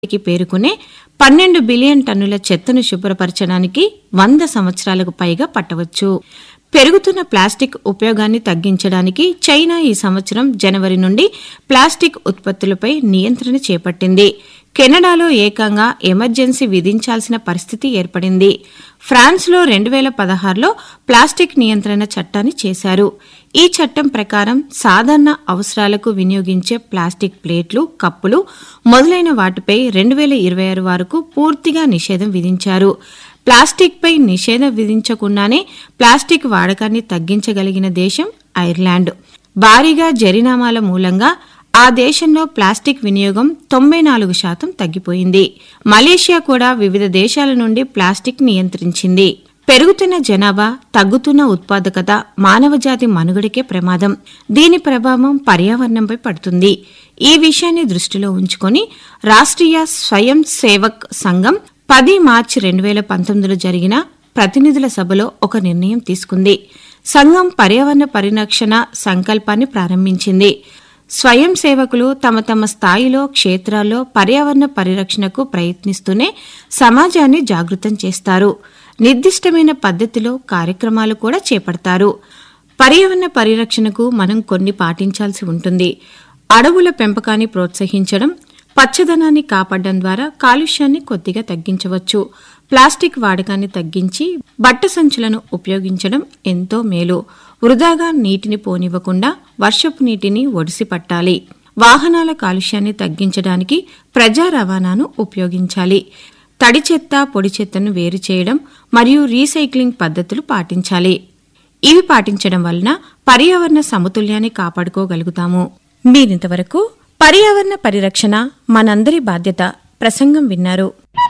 కి పేరుకునే పన్నెండు బిలియన్ టన్నుల చెత్తను శుభ్రపరచడానికి వంద సంవత్సరాలకు పైగా పట్టవచ్చు పెరుగుతున్న ప్లాస్టిక్ ఉపయోగాన్ని తగ్గించడానికి చైనా ఈ సంవత్సరం జనవరి నుండి ప్లాస్టిక్ ఉత్పత్తులపై నియంత్రణ చేపట్టింది కెనడాలో ఏకంగా ఎమర్జెన్సీ విధించాల్సిన పరిస్థితి ఏర్పడింది ఫ్రాన్స్లో రెండు వేల పదహారులో ప్లాస్టిక్ నియంత్రణ చట్టాన్ని చేశారు ఈ చట్టం ప్రకారం సాధారణ అవసరాలకు వినియోగించే ప్లాస్టిక్ ప్లేట్లు కప్పులు మొదలైన వాటిపై రెండు వేల ఇరవై ఆరు వరకు పూర్తిగా నిషేధం విధించారు ప్లాస్టిక్పై నిషేధం విధించకుండానే ప్లాస్టిక్ వాడకాన్ని తగ్గించగలిగిన దేశం ఐర్లాండ్ భారీగా జరినామాల మూలంగా ఆ దేశంలో ప్లాస్టిక్ వినియోగం తొంభై నాలుగు శాతం తగ్గిపోయింది మలేషియా కూడా వివిధ దేశాల నుండి ప్లాస్టిక్ నియంత్రించింది పెరుగుతున్న జనాభా తగ్గుతున్న ఉత్పాదకత మానవజాతి మనుగడకే ప్రమాదం దీని ప్రభావం పర్యావరణంపై పడుతుంది ఈ విషయాన్ని దృష్టిలో ఉంచుకొని రాష్ట్రీయ స్వయం సేవక్ సంఘం పది మార్చి రెండు వేల పంతొమ్మిదిలో జరిగిన ప్రతినిధుల సభలో ఒక నిర్ణయం తీసుకుంది సంఘం పర్యావరణ పరిరక్షణ సంకల్పాన్ని ప్రారంభించింది స్వయం సేవకులు తమ తమ స్థాయిలో క్షేత్రాల్లో పర్యావరణ పరిరక్షణకు ప్రయత్నిస్తూనే సమాజాన్ని జాగృతం చేస్తారు నిర్దిష్టమైన పద్ధతిలో కార్యక్రమాలు కూడా చేపడతారు పర్యావరణ పరిరక్షణకు మనం కొన్ని పాటించాల్సి ఉంటుంది అడవుల పెంపకాన్ని ప్రోత్సహించడం పచ్చదనాన్ని కాపాడడం ద్వారా కాలుష్యాన్ని కొద్దిగా తగ్గించవచ్చు ప్లాస్టిక్ వాడకాన్ని తగ్గించి బట్ట సంచులను ఉపయోగించడం ఎంతో మేలు వృధాగా నీటిని పోనివ్వకుండా వర్షపు నీటిని ఒడిసి పట్టాలి వాహనాల కాలుష్యాన్ని తగ్గించడానికి ప్రజా రవాణాను ఉపయోగించాలి తడి చెత్త పొడి చెత్తను వేరు చేయడం మరియు రీసైక్లింగ్ పద్ధతులు పాటించాలి ఇవి పాటించడం వలన పర్యావరణ సమతుల్యాన్ని కాపాడుకోగలుగుతాము మీరింతవరకు పర్యావరణ పరిరక్షణ మనందరి బాధ్యత ప్రసంగం విన్నారు